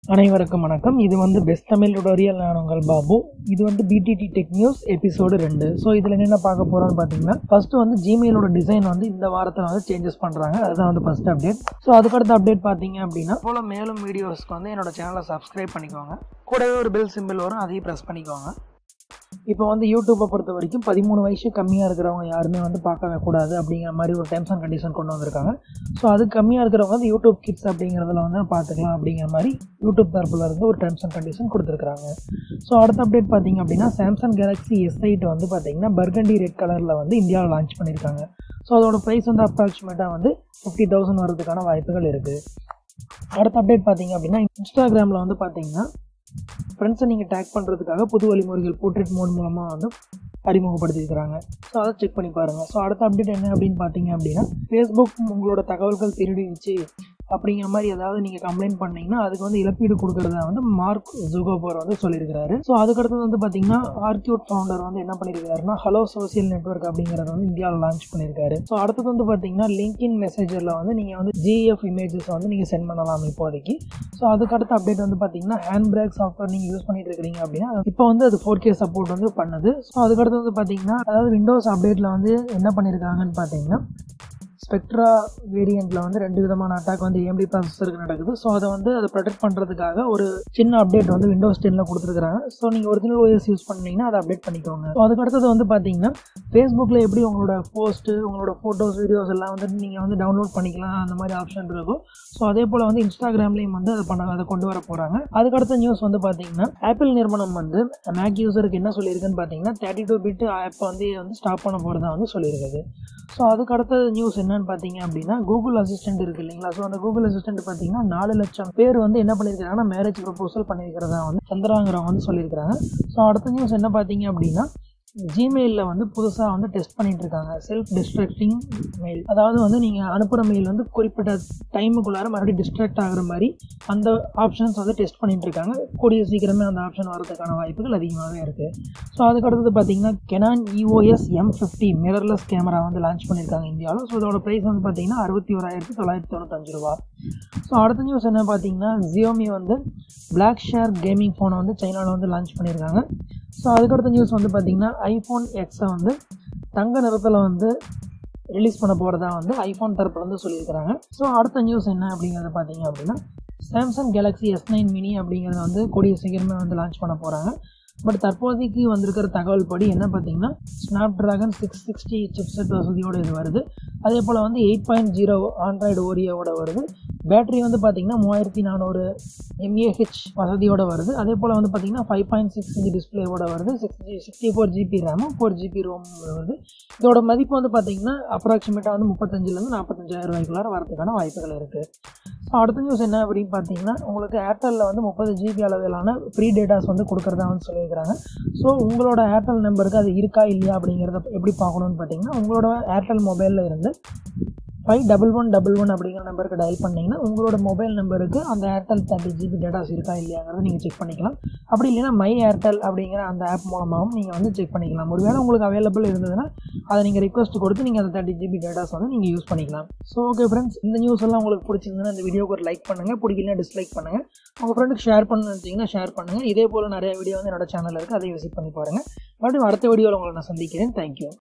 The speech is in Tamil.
அனைவருக்கும் வணக்கம் இது வந்து பெஸ்ட் தமிழ் டுடோரியல் நான் உங்கள் பாபு இது வந்து பிடிடி டெக் நியூஸ் எபிசோடு ரெண்டு ஸோ இதில் என்ன பார்க்க போகிறோம்னு பார்த்தீங்கன்னா ஃபர்ஸ்ட் வந்து ஜிமெயிலோட டிசைன் வந்து இந்த வாரத்தில் வந்து சேஞ்சஸ் பண்ணுறாங்க அதுதான் வந்து ஃபர்ஸ்ட் அப்டேட் ஸோ அதுக்கடுத்த அப்டேட் பார்த்தீங்க அப்படின்னா போல மேலும் வீடியோஸ்க்கு வந்து என்னோட சேனலை சப்ஸ்கிரைப் பண்ணிக்கோங்க கூடவே ஒரு பெல் சிம்பிள் வரும் அதையும் ப்ரெஸ் பண்ணிக்கோங்க இப்போ வந்து யூடியூப்பை பொறுத்த வரைக்கும் பதிமூணு வயசு கம்மியாக இருக்கிறவங்க யாருமே வந்து பார்க்கவே கூடாது அப்படிங்கிற மாதிரி ஒரு டேர்ம்ஸ் அண்ட் கண்டிஷன் கொண்டு வந்திருக்காங்க ஸோ அது கம்மியாக இருக்கிறவங்க வந்து யூடியூப் கிட்ஸ் அப்படிங்கிறதுல வந்து பார்த்துக்கலாம் அப்படிங்கிற மாதிரி யூடியூப் தரப்புல இருந்து ஒரு டேர்ம்ஸ் அண்ட் கண்டிஷன் கொடுத்துருக்காங்க ஸோ அடுத்த அப்டேட் பார்த்தீங்க அப்படின்னா சாம்சங் கேலக்ஸி எஸ் எயிட் வந்து பார்த்தீங்கன்னா பர்கண்டி ரெட் கலரில் வந்து இந்தியாவில் லான்ச் பண்ணியிருக்காங்க ஸோ அதோட ப்ரைஸ் வந்து அப்ராக்சிமேட்டாக வந்து ஃபிஃப்டி தௌசண்ட் வரதுக்கான வாய்ப்புகள் இருக்குது அடுத்த அப்டேட் பார்த்தீங்க அப்படின்னா இன்ஸ்டாகிராமில் வந்து பார்த்தீங்கன்னா ஃப்ரெண்ட்ஸை நீங்கள் டேக் பண்ணுறதுக்காக புது வழிமுறைகள் போர்ட்ரேட் மோட் மூலமாக வந்து அறிமுகப்படுத்தியிருக்கிறாங்க ஸோ அதை செக் பண்ணி பாருங்கள் ஸோ அடுத்த அப்டேட் என்ன அப்படின்னு பார்த்தீங்க அப்படின்னா ஃபேஸ்புக் உங்களோட தகவல்கள் திருடிடுச்சு அப்படிங்கிற மாதிரி ஏதாவது நீங்கள் கம்ப்ளைண்ட் பண்ணீங்கன்னா அதுக்கு வந்து இழப்பீடு கொடுக்குறதா வந்து மார்க் ஜுகோபோர் வந்து சொல்லியிருக்கிறாரு ஸோ அதுக்கடுத்தது வந்து பார்த்தீங்கன்னா ஆர்கியூட் ஃபவுண்டர் வந்து என்ன பண்ணியிருக்காருன்னா ஹலோ சோசியல் நெட்ஒர்க் அப்படிங்கிறத வந்து இந்தியாவில் லான்ச் பண்ணியிருக்காரு ஸோ அடுத்தது வந்து பார்த்தீங்கன்னா லிங்க்இன் மெசேஜரில் வந்து நீங்கள் வந்து ஜிஎஃப் இமேஜஸ் வந்து நீங்கள் சென்ட் பண்ணலாம் இப்போதைக்கு ஸோ அதுக்கடுத்த அப்டேட் வந்து பார்த்தீங்கன்னா ஹேண்ட் பிரேக் சாஃப்ட்வேர் நீங்கள் யூஸ் பண்ணிட்டு இருக்கிறீங்க அப்படின்னா இப்போ வந்து அது ஃபோர் கே சப்போர்ட் வந்து பண்ணுது ஸோ அதுக்கடுத்து வந்து பார்த்தீங்கன்னா அதாவது விண்டோஸ் அப்டேட்டில் வந்து என்ன பண்ணியிருக்காங்கன்னு பார்த்தீங்கன்னா ஸ்பெக்ட்ரா வேரியண்ட்டில் வந்து ரெண்டு விதமான அட்டாக் வந்து ஏஎம்டி ப்ராசஸருக்கு நடக்குது ஸோ அதை வந்து அதை ப்ரொடெக்ட் பண்ணுறதுக்காக ஒரு சின்ன அப்டேட் வந்து விண்டோஸ் டென்னில் கொடுத்துருக்காங்க ஸோ நீங்கள் ஒரிஜினல் ஓஎஸ் யூஸ் பண்ணீங்கன்னா அதை அப்டேட் பண்ணிக்கோங்க ஸோ அதுக்கு அடுத்தது வந்து பார்த்தீங்கன்னா ஃபேஸ்புக்கில் எப்படி உங்களோட போஸ்ட்டு உங்களோட ஃபோட்டோஸ் வீடியோஸ் எல்லாம் வந்து நீங்கள் வந்து டவுன்லோட் பண்ணிக்கலாம் அந்த மாதிரி ஆப்ஷன் இருக்கும் ஸோ அதே போல் வந்து இன்ஸ்டாகிராம்லேயும் வந்து அதை பண்ண அதை கொண்டு வர போகிறாங்க அதுக்கடுத்த நியூஸ் வந்து பார்த்தீங்கன்னா ஆப்பிள் நிறுவனம் வந்து மேக் யூசருக்கு என்ன சொல்லியிருக்குன்னு பார்த்தீங்கன்னா தேர்ட்டி டூ பிட் ஆப் வந்து வந்து ஸ்டாப் பண்ண போகிறதா வந்து சொல்லியிருக்குது ஸோ அதுக்கு அடுத்த நியூஸ் என்னன்னு பார்த்தீங்க அப்படின்னா கூகுள் அசிஸ்டன்ட் இருக்குது இல்லைங்களா ஸோ அந்த கூகுள் அசிஸ்டன்ட் பார்த்தீங்கன்னா நாலு லட்சம் பேர் வந்து என்ன பண்ணியிருக்காங்கன்னா மேரேஜ் ப்ரப்போசல் பண்ணியிருக்கிறதா வந்து சந்திராங்கிறவங்க வந்து சொல்லியிருக்கிறாங்க ஸோ அடுத்த நியூஸ் என்ன பார்த்தீங்க அப்படின்னா ஜிமெயிலில் வந்து புதுசாக வந்து டெஸ்ட் பண்ணிட்டு இருக்காங்க செல்ஃப் டிஸ்ட்ராக்டிங் மெயில் அதாவது வந்து நீங்கள் அனுப்புகிற மெயில் வந்து குறிப்பிட்ட டைமுக்குள்ளார மறுபடியும் டிஸ்ட்ராக்ட் ஆகிற மாதிரி அந்த ஆப்ஷன்ஸ் வந்து டெஸ்ட் பண்ணிட்டு இருக்காங்க கூடிய சீக்கிரமே அந்த ஆப்ஷன் வரதுக்கான வாய்ப்புகள் அதிகமாகவே இருக்குது ஸோ அதுக்கடுத்தது பார்த்தீங்கன்னா Canon EOS M fifty mirrorless camera வந்து லான்ச் பண்ணியிருக்காங்க இந்தியாவில் ஸோ இதோட ப்ரைஸ் வந்து பார்த்தீங்கன்னா அறுபத்தி ஓராயிரத்தி தொள்ளாயிரத்தி தொண்ணூத்தஞ்சு ரூபா ஸோ அடுத்த நியூஸ் என்ன பார்த்தீங்கன்னா ஜியோமி வந்து பிளாக் ஷேர் கேமிங் ஃபோனை வந்து சைனாவில் வந்து லான்ச் பண்ணியிருக்காங்க ஸோ அதுக்கடுத்த நியூஸ் வந்து பார்த்திங்கன்னா ஐஃபோன் எக்ஸை வந்து தங்க நிறத்தில் வந்து ரிலீஸ் பண்ண போகிறதா வந்து ஐஃபோன் தரப்பில் வந்து சொல்லியிருக்கிறாங்க ஸோ அடுத்த நியூஸ் என்ன அப்படிங்கிறத பார்த்தீங்க அப்படின்னா Samsung Galaxy S nine mini அப்படிங்கிறத வந்து கூடிய சீக்கிரமே வந்து லான்ச் பண்ண போகிறாங்க பட் தற்போதைக்கு வந்திருக்கிற தகவல் படி என்ன பார்த்தீங்கன்னா Snapdragon six sixty chipset வசதியோடு இது வருது அதே போல் வந்து எயிட் பாயிண்ட் ஜீரோ ஆண்ட்ராய்டு ஓரியோவோட வருது பேட்டரி வந்து பார்த்திங்கன்னா மூவாயிரத்தி நானூறு எம்ஏஹெச் வசதியோடு வருது அதே போல் வந்து பார்த்திங்கன்னா ஃபைவ் பாயிண்ட் சிக்ஸ் இன்ச் டிஸ்பிளேவோட வருது six G sixty four GB ரேமும் ஃபோர் ஜிபி ரோம் வருது இதோட மதிப்பு வந்து பார்த்திங்கன்னா அப்ராக்சிமேட்டாக வந்து முப்பத்தஞ்சிலேருந்து நாற்பத்தஞ்சாயிரம் ரூபாய்க்குள்ளார வரதுக்கான வாய்ப்புகள் இருக்குது ஸோ அடுத்த நியூஸ் என்ன அப்படின்னு பார்த்தீங்கன்னா உங்களுக்கு ஏர்டெல்லில் வந்து முப்பது ஜிபி அளவிலான ஃப்ரீ டேட்டாஸ் வந்து கொடுக்குறதா வந்து சொல்லியிருக்கிறாங்க ஸோ உங்களோட ஏர்டெல் நம்பருக்கு அது இருக்கா இல்லையா அப்படிங்கிறத எப்படி பார்க்கணுன்னு பார்த்தீங்கன்னா உங்களோட ஏர்டெல் மொபைலில் இருந்து five double one double one அப்படிங்கிற நம்பருக்கு டயல் பண்ணிங்கன்னா உங்களோட மொபைல் நம்பருக்கு அந்த ஏர்டெல் தேர்ட்டி ஜிபி டேட்டாஸ் இருக்கா இல்லையாங்கிறத நீங்கள் செக் பண்ணிக்கலாம் அப்படி இல்லைன்னா மை ஏர்டெல் அப்படிங்கிற அந்த ஆப் மூலமாகவும் நீங்கள் வந்து செக் பண்ணிக்கலாம் ஒருவேளை உங்களுக்கு அவைலபிள் இருந்ததுன்னா அதை நீங்கள் ரிக்வஸ்ட் கொடுத்து நீங்கள் அந்த தேர்ட்டி ஜிபி டேட்டாஸ் வந்து நீங்கள் யூஸ் பண்ணிக்கலாம் ஸோ ஓகே ஃப்ரெண்ட்ஸ் இந்த நியூஸ் எல்லாம் உங்களுக்கு பிடிச்சிருந்ததுன்னா இந்த வீடியோக்கு ஒரு லைக் பண்ணுங்கள் பிடிக்கலனா டிஸ்லைக் பண்ணுங்கள் உங்கள் ஃப்ரெண்டுக்கு ஷேர் பண்ண நினச்சிங்கன்னா ஷேர் பண்ணுங்கள் இதே போல் நிறைய வீடியோ வந்து என்னோட சேனலில் இருக்குது அதை விசிட் பண்ணி பாருங்கள் மறுபடியும் அடுத்த வீடியோவில் உங்களை நான் சந்திக்கிறேன் தேங்க்யூ